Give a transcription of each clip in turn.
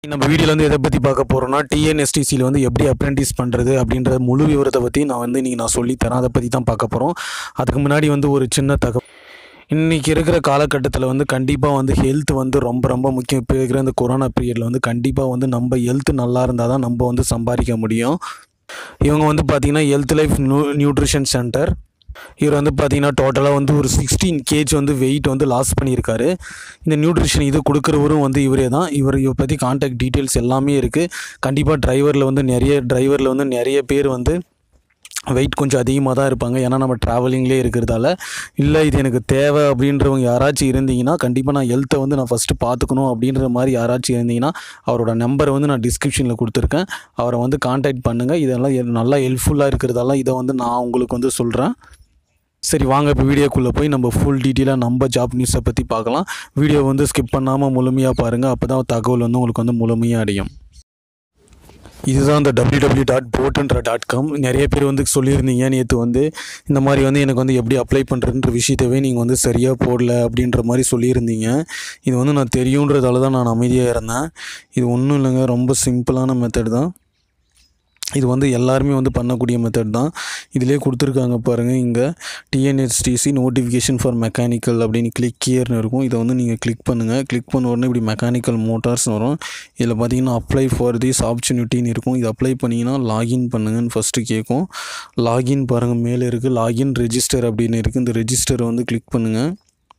நம்ம வீடியோவில் வந்து எதை பற்றி பார்க்க போகிறோம்னா டிஎன்எஸ்டிசியில் வந்து எப்படி அப்ரெண்டிஸ் பண்ணுறது அப்படின்ற முழு விவரத்தை பற்றி நான் வந்து இன்றைக்கி நான் சொல்லித்தரேன் அதை பற்றி தான் பார்க்க போகிறோம் அதுக்கு முன்னாடி வந்து ஒரு சின்ன தகவல் இன்றைக்கி இருக்கிற காலகட்டத்தில் வந்து கண்டிப்பாக வந்து ஹெல்த் வந்து ரொம்ப ரொம்ப முக்கியம் இப்போ இருக்கிற இந்த கொரோனா பீரியடில் வந்து கண்டிப்பாக வந்து நம்ம ஹெல்த் நல்லா இருந்தால் தான் நம்ம வந்து சம்பாதிக்க முடியும் இவங்க வந்து பார்த்திங்கன்னா health life new nutrition centre இவர் வந்து பார்த்தீங்கன்னா டோட்டலாக வந்து ஒரு சிக்ஸ்டீன் கேஜ் வந்து வெயிட் வந்து லாஸ் பண்ணியிருக்காரு இந்த நியூட்ரிஷன் இது கொடுக்குறவரும் வந்து இவரே தான் இவர் இவரை பற்றி கான்டாக்ட் டீட்டெயில்ஸ் எல்லாமே இருக்குது கண்டிப்பாக டிரைவரில் வந்து நிறைய டிரைவரில் வந்து நிறைய பேர் வந்து வெயிட் கொஞ்சம் அதிகமாக தான் இருப்பாங்க ஏன்னா நம்ம ட்ராவலிங்லேயே இருக்கிறதால இல்லை இது எனக்கு தேவை அப்படின்றவங்க யாராச்சும் இருந்தீங்கன்னா கண்டிப்பாக நான் ஹெல்த்தை வந்து நான் ஃபஸ்ட்டு பார்த்துக்கணும் அப்படின்ற மாதிரி யாராச்சும் இருந்தீங்கன்னா அவரோட நம்பரை வந்து நான் டிஸ்கிரிப்ஷனில் கொடுத்துருக்கேன் அவரை வந்து காண்டாக்ட் பண்ணுங்கள் இதெல்லாம் எ- நல்லா ஹெல்ப்ஃபுல்லாக இருக்கிறதால இதை வந்து நான் உங்களுக்கு வந்து சொல்கிறேன் சரி வாங்க இப்போ வீடியோக்குள்ளே போய் நம்ம ஃபுல் டீட்டெயிலாக நம்ம ஜாப் நியூஸை பற்றி பார்க்கலாம் வீடியோ வந்து ஸ்கிப் பண்ணாமல் முழுமையாக பாருங்கள் அப்போ தான் தகவல் வந்து உங்களுக்கு வந்து முழுமையாக அடையும் இதுதான் இந்த www.boat.com டாட் போட்டுன்ற டாட் காம் நிறைய பேர் வந்து சொல்லியிருந்தீங்க நேற்று வந்து இந்த மாதிரி வந்து எனக்கு வந்து எப்படி அப்ளை பண்ணுறன்ற விஷயத்தவே நீங்கள் வந்து சரியாக போடல அப்படின்ற மாதிரி சொல்லியிருந்தீங்க இது வந்து நான் தெரியுன்றதால தான் நான் அமைதியாக இருந்தேன் இது ஒன்றும் இல்லைங்க ரொம்ப சிம்பிளான மெத்தட் தான் இது வந்து எல்லாருமே வந்து பண்ணக்கூடிய மெத்தட் தான் இதிலே கொடுத்துருக்காங்க பாருங்கள் இங்கே டிஎன்ஹெச்டிசி நோட்டிஃபிகேஷன் ஃபார் மெக்கானிக்கல் அப்படின்னு கிளிக் ஹியர்னு இருக்கும் இதை வந்து நீங்கள் கிளிக் பண்ணுங்கள் கிளிக் பண்ண உடனே இப்படி மெக்கானிக்கல் மோட்டார்ஸ் வரும் இதில் பார்த்தீங்கன்னா அப்ளை ஃபார் திஸ் ஆப்பர்ச்சுனிட்டின்னு இருக்கும் இது அப்ளை பண்ணிங்கன்னா லாகின் பண்ணுங்கன்னு ஃபஸ்ட்டு கேட்கும் லாகின் பாருங்கள் மேலே இருக்குது லாகின் ரெஜிஸ்டர் அப்படின்னு இருக்குது இந்த ரெஜிஸ்டரை வந்து கிளிக் பண்ணுங்கள்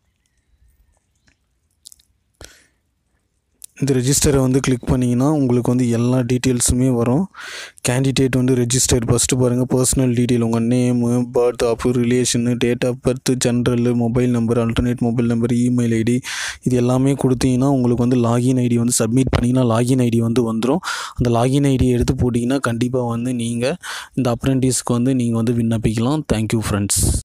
இந்த ரெஜிஸ்டரை வந்து கிளிக் பண்ணிங்கன்னா உங்களுக்கு வந்து எல்லா டீட்டெயில்ஸுமே வரும் கேண்டிடேட் வந்து ரெஜிஸ்டர் ஃபஸ்ட்டு பாருங்கள் பர்சனல் டீட்டெயில் உங்கள் name birth of relation date of birth general mobile number alternate mobile number email ID இது எல்லாமே கொடுத்தீங்கன்னா உங்களுக்கு வந்து லாகின் ஐடி வந்து சப்மிட் பண்ணிங்கன்னா லாகின் ஐடி வந்து வந்துடும் அந்த லாகின் ஐடி எடுத்து போட்டிங்கன்னா கண்டிப்பாக வந்து நீங்கள் இந்த அப்ரெண்டிஸ்க்கு வந்து நீங்கள் வந்து விண்ணப்பிக்கலாம் தேங்க்யூ ஃப்ரெண்ட்ஸ்